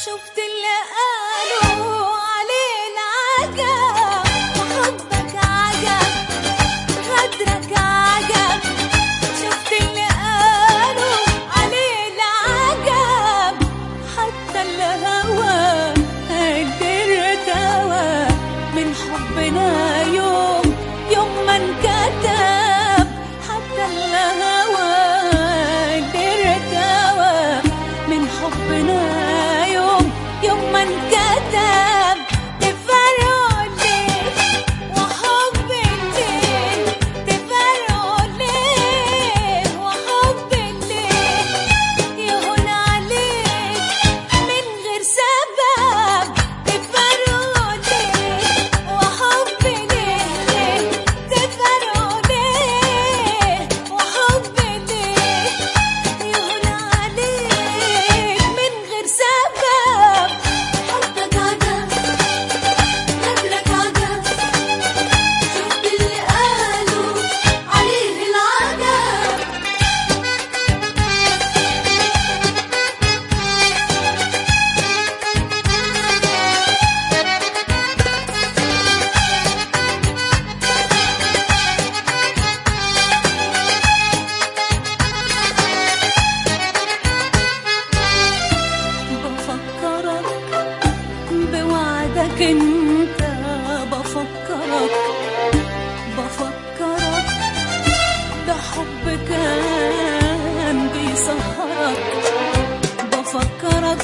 شفت اللي قالوا عليه العجب وحبك عجب غدرك عجب شفت اللي قالوا عليه العجب حتى الهوى قدر ارتوى من حبنا يوم يوم ما انكتب حتى الهوى قدر ارتوى من حبنا يوم يوم ما انكتب تفرقوا ليه وحب ليه تفرقوا ليه وحب ليه يهون عليك من غير سبب تفرقوا ليه وحب ليه تفرقوا ليه وحب ليه يهون عليك من غير سبب حبك عجب غدرك عجب شفت اللي قالوا عليه العجب بفكرك بوعدك انت بفكرك بفكرك ده حب كان بيسهرك بفكرك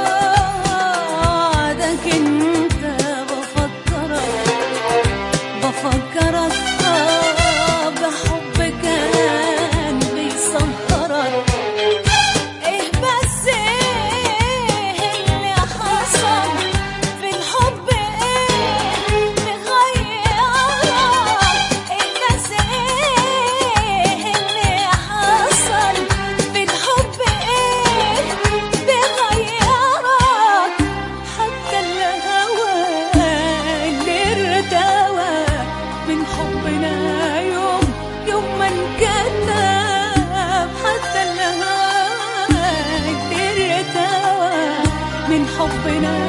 وعدك انت بفكرك بفكرك آه بحب كان بيسهرك ايه بس ايه اللي حصل في الحب ايه مغيرك ايه بس ايه اللي حصل في الحب ايه بغيرك حتى الهوى اللي ارتوى من حبنا يوم يوم ما انكتب حتى الهوى اللي ارتوى من حبنا